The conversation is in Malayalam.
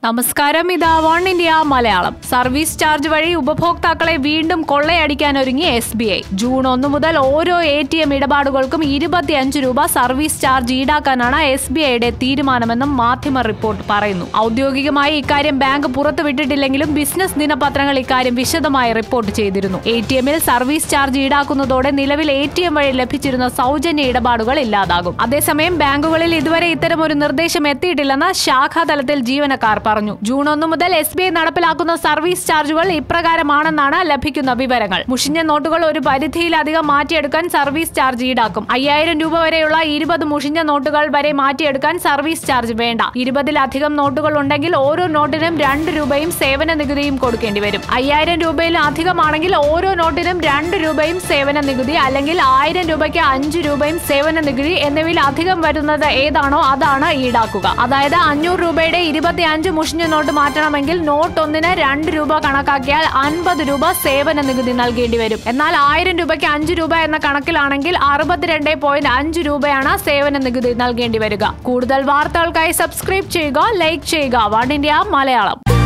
നമസ്കാരം ഇതാ one India Malayalam service charge വഴി ഉപഭോക്താക്കളെ വീണ്ടും കൊള്ളയടിക്കാൻ ഒരുങ്ങി എസ് ബി ഐ ജൂൺ ഒന്ന് മുതൽ ഓരോ എ ടി എം ഇടപാടുകൾക്കും ഇരുപത്തിയഞ്ച് രൂപ സർവീസ് ചാർജ് ഈടാക്കാനാണ് എസ് ബി ഐയുടെ തീരുമാനമെന്നും മാധ്യമ റിപ്പോർട്ട് പറയുന്നു ഔദ്യോഗികമായി ഇക്കാര്യം ബാങ്ക് പുറത്തുവിട്ടിട്ടില്ലെങ്കിലും ബിസിനസ് ദിനപത്രങ്ങൾ ഇക്കാര്യം വിശദമായി റിപ്പോർട്ട് ചെയ്തിരുന്നു എ ടി എമ്മിൽ സർവീസ് ചാർജ് ഈടാക്കുന്നതോടെ നിലവിൽ എ ടി എം വഴി ലഭിച്ചിരുന്ന സൗജന്യ ഇടപാടുകൾ ഇല്ലാതാകും അതേസമയം ബാങ്കുകളിൽ ഇതുവരെ ഇത്തരം ഒരു നിർദ്ദേശം എത്തിയിട്ടില്ലെന്ന് ശാഖാതലത്തിൽ ജീവനക്കാർ പറഞ്ഞു ജൂൺ ഒന്ന് മുതൽ എസ് ബി ഐ നടപ്പിലാക്കുന്ന സർവീസ് ചാർജുകൾ ഇപ്രകാരമാണെന്നാണ് ലഭിക്കുന്ന വിവരങ്ങൾ മുഷിഞ്ഞ നോട്ടുകൾ ഒരു പരിധിയിലധികം മാറ്റിയെടുക്കാൻ സർവീസ് ചാർജ് ഈടാക്കും അയ്യായിരം രൂപ വരെയുള്ള ഇരുപത് മുഷിഞ്ഞ നോട്ടുകൾ വരെ മാറ്റിയെടുക്കാൻ സർവീസ് ചാർജ് വേണ്ട ഇരുപതിലധികം നോട്ടുകൾ ഉണ്ടെങ്കിൽ ഓരോ നോട്ടിനും രണ്ട് രൂപയും സേവന നികുതിയും കൊടുക്കേണ്ടി വരും അയ്യായിരം രൂപയിൽ അധികമാണെങ്കിൽ ഓരോ നോട്ടിനും രണ്ട് രൂപയും സേവന നികുതി അല്ലെങ്കിൽ ആയിരം രൂപയ്ക്ക് അഞ്ച് രൂപയും സേവന നികുതി എന്നിവയിൽ അധികം വരുന്നത് ഏതാണോ അതാണ് ഈടാക്കുക അതായത് അഞ്ഞൂറ് രൂപയുടെ ഇരുപത്തി അഞ്ച് മുഷിഞ്ഞ നോട്ട് മാറ്റണമെങ്കിൽ നോട്ട് ഒന്നിന് രണ്ട് രൂപ കണക്കാക്കിയാൽ അൻപത് രൂപ സേവന നികുതി നൽകേണ്ടി വരും എന്നാൽ ആയിരം രൂപയ്ക്ക് അഞ്ച് രൂപ എന്ന കണക്കിലാണെങ്കിൽ അറുപത്തിരണ്ട് പോയിന്റ് അഞ്ച് രൂപയാണ് സേവന നികുതി നൽകേണ്ടി വരിക കൂടുതൽ വാർത്തകൾക്കായി സബ്സ്ക്രൈബ് ചെയ്യുക ലൈക്ക് ചെയ്യുക വൺ ഇന്ത്യ മലയാളം